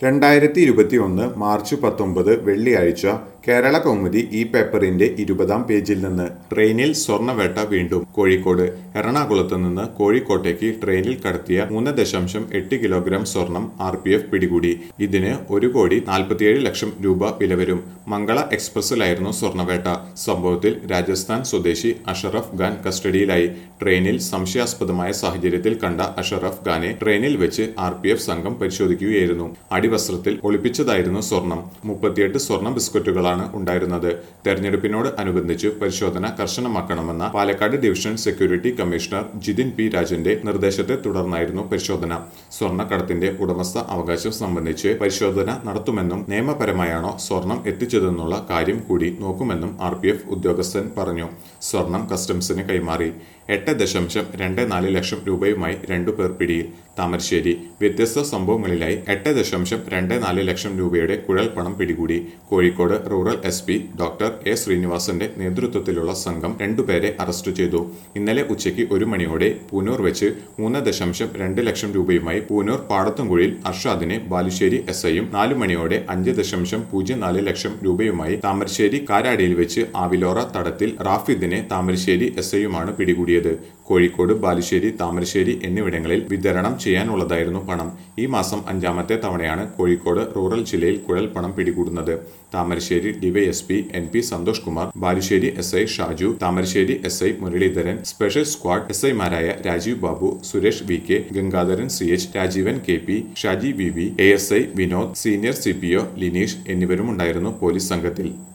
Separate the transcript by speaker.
Speaker 1: രണ്ടായിരത്തി ഇരുപത്തി ഒന്ന് മാർച്ച് പത്തൊമ്പത് വെള്ളിയാഴ്ച കേരള കൗമുദി ഈ പേപ്പറിന്റെ ഇരുപതാം പേജിൽ നിന്ന് ട്രെയിനിൽ സ്വർണ്ണവേട്ട വീണ്ടും കോഴിക്കോട് എറണാകുളത്ത് നിന്ന് കോഴിക്കോട്ടേക്ക് ട്രെയിനിൽ കടത്തിയ മൂന്ന് ദശാംശം എട്ട് കിലോഗ്രാം സ്വർണം ആർ പി എഫ് പിടികൂടി ഇതിന് ഒരു കോടി നാൽപ്പത്തിയേഴ് ലക്ഷം രൂപ വില വരും മംഗള എക്സ്പ്രസിലായിരുന്നു സ്വർണ്ണവേട്ട സംഭവത്തിൽ രാജസ്ഥാൻ സ്വദേശി അഷറഫ് ഖാൻ കസ്റ്റഡിയിലായി ട്രെയിനിൽ സംശയാസ്പദമായ സാഹചര്യത്തിൽ കണ്ട അഷറഫ് ഖാനെ ട്രെയിനിൽ വെച്ച് ആർ പി എഫ് സംഘം പരിശോധിക്കുകയായിരുന്നു അടിവസ്ത്രത്തിൽ ഒളിപ്പിച്ചതായിരുന്നു സ്വർണം മുപ്പത്തിയെട്ട് സ്വർണ്ണ ബിസ്ക്കറ്റുകളാണ് ഉണ്ടായിരുന്നത് തെരഞ്ഞെടുപ്പിനോട് അനുബന്ധിച്ച് പരിശോധന കർശനമാക്കണമെന്ന Palakkad division security commissioner Jithin P രാജന്റെ നിർദ്ദേശത്തെ തുടർന്നായിരുന്നു പരിശോധന സ്വർണ്ണക്കടത്തിന്റെ ഉടമസ്ഥ അവകാശം സംബന്ധിച്ച് പരിശോധന നടത്തുമെന്നും നിയമപരമായാണോ സ്വർണം എത്തിച്ചതെന്നുള്ള കാര്യം കൂടി നോക്കുമെന്നും ആർ പി എഫ് ഉദ്യോഗസ്ഥൻ പറഞ്ഞു സ്വർണം കസ്റ്റംസിന് കൈമാറി എട്ട് ദശാംശം രണ്ട് നാല് ലക്ഷം രൂപയുമായി രണ്ടു പേർ പിടിയിൽ താമരശ്ശേരി വ്യത്യസ്ത സംഭവങ്ങളിലായി എട്ട് ദശാംശം രണ്ട് നാല് ലക്ഷം രൂപയുടെ കുഴൽപ്പണം പിടികൂടി Kozhikode rural S P doctor A ശ്രീനിവാസന്റെ നേതൃത്വത്തിലുള്ള സംഘം രണ്ടുപേരെ അറസ്റ്റ് ചെയ്തു ഇന്നലെ ഉച്ചയ്ക്ക് ഒരു മണിയോടെ പൂനൂർ വെച്ച് മൂന്ന് ദശാംശം രണ്ട് ലക്ഷം രൂപയുമായി പൂനൂർ പാടത്തുംകുഴിയിൽ അർഷാദിനെ ബാലുശ്ശേരി എസ് ഐയും നാലു മണിയോടെ അഞ്ച് ദശാംശം പൂജ്യം നാല് ലക്ഷം രൂപയുമായി താമരശ്ശേരി കാരാടിയിൽ വെച്ച് ആവിലോറ തടത്തിൽ റാഫിദിനെ താമരശ്ശേരി എസ് ഐയുമാണ് പിടികൂടിയത് കോഴിക്കോട് ബാലുശ്ശേരി താമരശ്ശേരി എന്നിവിടങ്ങളിൽ വിതരണം ചെയ്യാനുള്ളതായിരുന്നു പണം ഈ മാസം അഞ്ചാമത്തെ തവണയാണ് കോഴിക്കോട് റൂറൽ ജില്ലയിൽ കുഴൽപ്പണം പിടികൂടുന്നത് Thamarassery DYSP N P Santhosh Kumar Balussery S I Shaju Thamarassery S I Muraleedharan special squad S ഐമാരായ Rajeev Babu Suresh V K Gangadharan C H Rajeevan K P Shaji V V A S I Vinod senior C P O Lineesh എന്നിവരുമുണ്ടായിരുന്നു പോലീസ് സംഘത്തിൽ